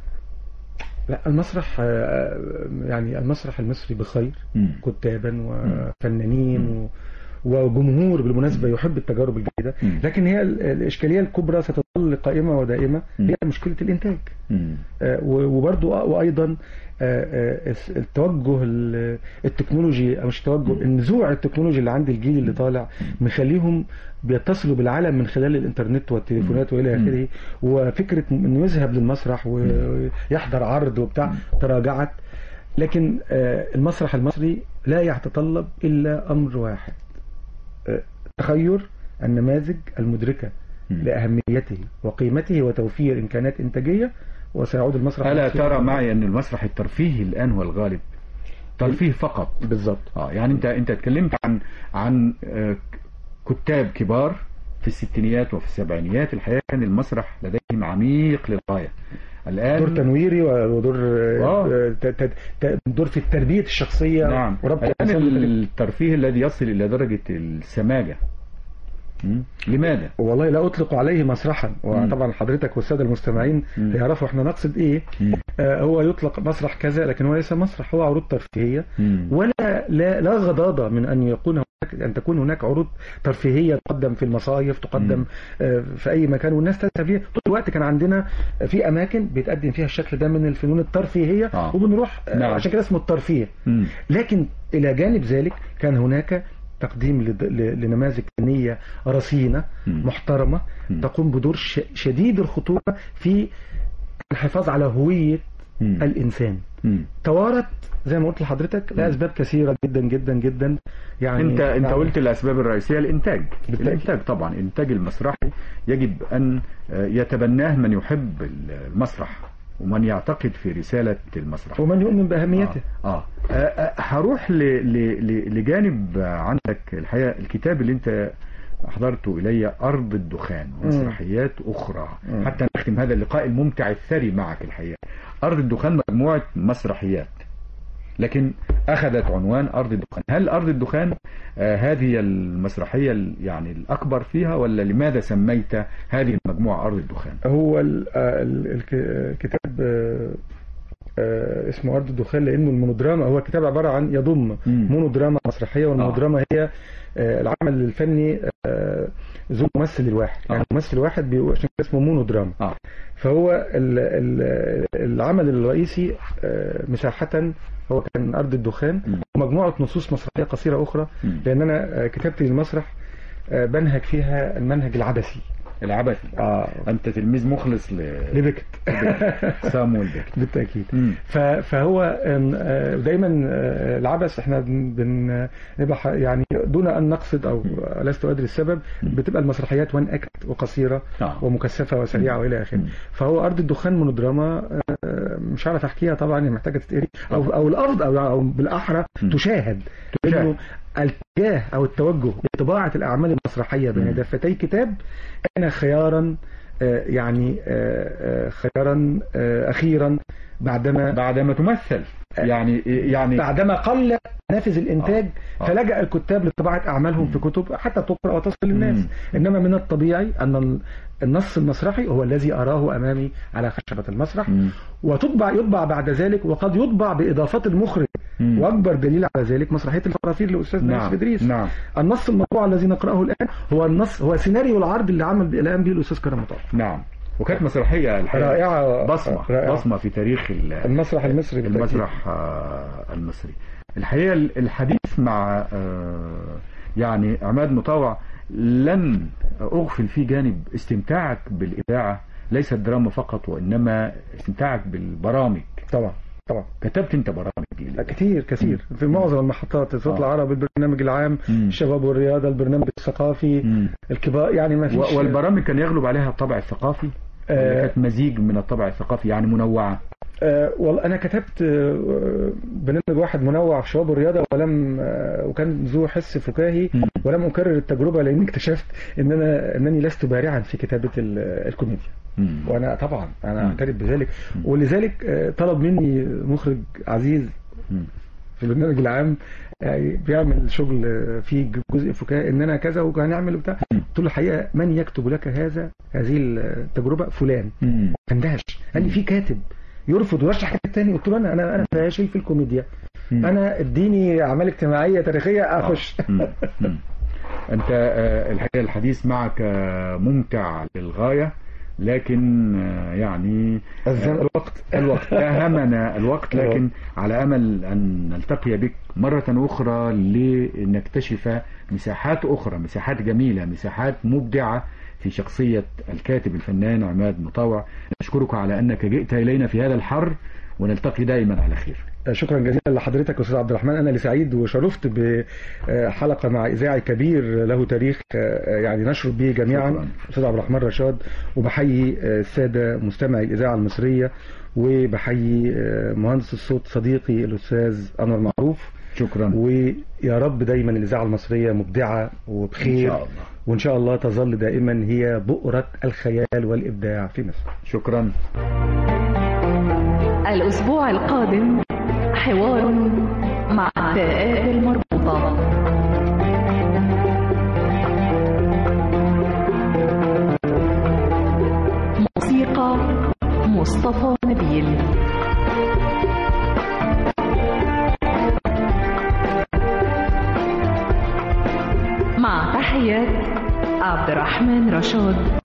لا المسرح آه، يعني المسرح المصري بخير مم. كتابا وفنانين و وجمهور بالمناسبة يحب التجارب الجديدة مم. لكن هي ال- الإشكالية الكبرى ستظل قائمة ودائمة مم. هي مشكلة الإنتاج مم. آه، و- وبرضو وأيضا آه، آه، الس- التوجه ال- التكنولوجي أو مش التوجه النزوع التكنولوجي اللي عند الجيل اللي طالع مخليهم بيتصلوا بالعالم من خلال الإنترنت والتليفونات وإلى مم. آخره وفكرة إنه يذهب للمسرح ويحضر عرض وبتاع تراجعت لكن آه، المسرح المصري لا يتطلب إلا أمر واحد آه، تخير النماذج المدركة مم. لأهميته وقيمته وتوفير إمكانات إنتاجية وسيعود المسرح ألا المصري- ترى معي أن المسرح الترفيهي الآن هو الغالب ترفيه فقط بالظبط اه يعني انت انت اتكلمت عن عن آه، كتاب كبار في الستينيات وفي السبعينيات الحقيقه كان المسرح لديهم عميق للغايه الان دور تنويري ودور آه. آه، ت- ت- ت- دور في التربية الشخصية نعم وربط الان الإنسان بالتاريخ. الترفيه الذي يصل الى درجه السماجه مم. لماذا؟ والله لا أطلق عليه مسرحا وطبعا حضرتك والسادة المستمعين مم. يعرفوا احنا نقصد ايه مم. آه هو يطلق مسرح كذا لكن هو ليس مسرح هو عروض ترفيهية مم. ولا لا, لا غضاضة من أن يكون هناك أن تكون هناك عروض ترفيهية تقدم في المصايف تقدم مم. آه، في أي مكان والناس تذهب فيها طول الوقت كان عندنا في أماكن بيتقدم فيها الشكل ده من الفنون الترفيهية آه. وبنروح آه، نعم. عشان كده اسمه الترفيه مم. لكن إلى جانب ذلك كان هناك تقديم لد- ل- لنماذج فنية رصينة مم. محترمة مم. تقوم بدور ش- شديد الخطورة في الحفاظ على هوية مم. الإنسان مم. توارت زي ما قلت لحضرتك لأسباب كثيرة جدا جدا جدا يعني انت انت نعم. قلت الاسباب الرئيسيه الانتاج بالتأكيد. الانتاج طبعا الانتاج المسرحي يجب ان آه، يتبناه من يحب المسرح ومن يعتقد في رساله المسرح ومن يؤمن بأهميته آه. آه. آه. آه. هروح ل... ل... ل... لجانب عندك الحقيقة الكتاب اللي انت أحضرته إلي أرض الدخان ومسرحيات أخرى مم. حتى نختم هذا اللقاء الممتع الثري معك الحقيقة أرض الدخان مجموعة مسرحيات لكن أخذت عنوان أرض الدخان هل أرض الدخان آه هذه المسرحية ال- يعني الأكبر فيها ولا لماذا سميت هذه المجموعة أرض الدخان هو ال- آه، ال- الك- الكتاب آه، آه، اسمه أرض الدخان لأنه المونودراما هو كتاب عبارة عن يضم مم. مونودراما مسرحية والمونودراما هي آه، العمل الفني آه، ذو ممثل الواحد آه. يعني الممثل الواحد بيبقى عشان كده اسمه مونودراما آه. فهو ال- ال- العمل الرئيسي آه، مساحة هو كان أرض الدخان مم. ومجموعة نصوص مسرحية قصيرة أخرى مم. لأن أنا آه، كتابتي للمسرح آه، بنهج فيها المنهج العبثي العبثي آه. أنت تلميذ مخلص ل لبكت سامويل بيكت بالتأكيد مم. ف- فهو آم، آه، دايما آه، العبث احنا بن بن- نبقى ح- يعني دون ان نقصد او لست ادري السبب بتبقى المسرحيات وان اكت وقصيره آه. ومكثفه وسريعه والى اخره مم. فهو ارض الدخان مونودراما آه، مش عارف احكيها طبعا هي محتاجه تتقري او او الافضل او, أو بالاحرى مم. تشاهد تشاهد. لانه الاتجاه او التوجه لطباعه الاعمال المسرحيه بين مم. دفتي كتاب كان خيارا آه، يعني آه، آه، خيارا آه، اخيرا بعدما بعدما تمثل يعني يعني بعدما قل نافذ الانتاج آه. فلجأ الكتاب لطباعه اعمالهم في كتب حتى تقرا وتصل للناس مم. انما من الطبيعي ان ال- النص المسرحي هو الذي اراه امامي على خشبه المسرح مم. وتطبع يطبع بعد ذلك وقد يطبع باضافات المخرج مم. واكبر دليل على ذلك مسرحيه الفرافير لاستاذ نعم. ناس ادريس نعم. النص المطبوع الذي نقراه الان هو النص هو سيناريو العرض اللي عمل الان به الاستاذ كرم مطاف نعم وكانت مسرحية الحقيقة رائعة. بصمة رائعة. بصمة في تاريخ ال- المسرح المصري بالتأكيد. المسرح آه، المصري الحقيقة ال- الحديث مع آه، يعني عماد مطاوع لن أغفل فيه جانب استمتاعك بالإذاعة ليس الدراما فقط وإنما استمتاعك بالبرامج طبعا طبعا كتبت أنت برامج لل- كتير كثير في معظم المحطات صوت آه. العرب البرنامج العام مم. الشباب والرياضه البرنامج الثقافي مم. الكبار يعني ما فيش و- والبرامج كان يغلب عليها الطابع الثقافي ولا آه. كانت مزيج من الطابع الثقافي يعني منوعة آه والله انا كتبت آه برنامج واحد منوع في شباب الرياضه ولم آه وكان ذو حس فكاهي مم. ولم اكرر التجربه لاني اكتشفت ان انا انني لست بارعا في كتابه ال- الكوميديا مم. وانا طبعا انا مم. اعترف بذلك ولذلك آه، طلب مني مخرج عزيز مم. في البرنامج العام يعني بيعمل شغل آه، فيه جزء فكاهي ان انا كذا وهنعمل وبتاع قلت له الحقيقه من يكتب لك هذا هذه التجربه فلان مم. اندهش قال لي في كاتب يرفض ويرشح كاتب تاني قلت له انا انا انا فاشل في الكوميديا مم. انا اديني اعمال اجتماعيه تاريخيه اخش مم. مم. أنت آه، الحقيقة الحديث معك آه، ممتع للغاية لكن آه، يعني الزم- آه، الوقت الوقت داهمنا الوقت لكن على أمل أن نلتقي بك مرة أخرى لنكتشف مساحات أخرى مساحات جميلة مساحات مبدعة في شخصية الكاتب الفنان عماد مطاوع نشكرك على أنك جئت إلينا في هذا الحر ونلتقي دائما على خير شكرا جزيلا لحضرتك استاذ عبد الرحمن انا اللي سعيد وشرفت بحلقه مع اذاعي كبير له تاريخ يعني نشرب به جميعا شكراً. استاذ عبد الرحمن رشاد وبحيي الساده مستمعي الاذاعه المصريه وبحيي مهندس الصوت صديقي الاستاذ انور معروف شكرا ويا رب دايما الاذاعه المصريه مبدعه وبخير إن شاء الله. وان شاء الله تظل دائما هي بؤره الخيال والابداع في مصر شكرا الأسبوع القادم حوار مع التاءات المربوطة موسيقى مصطفى نبيل مع تحيات عبد الرحمن رشاد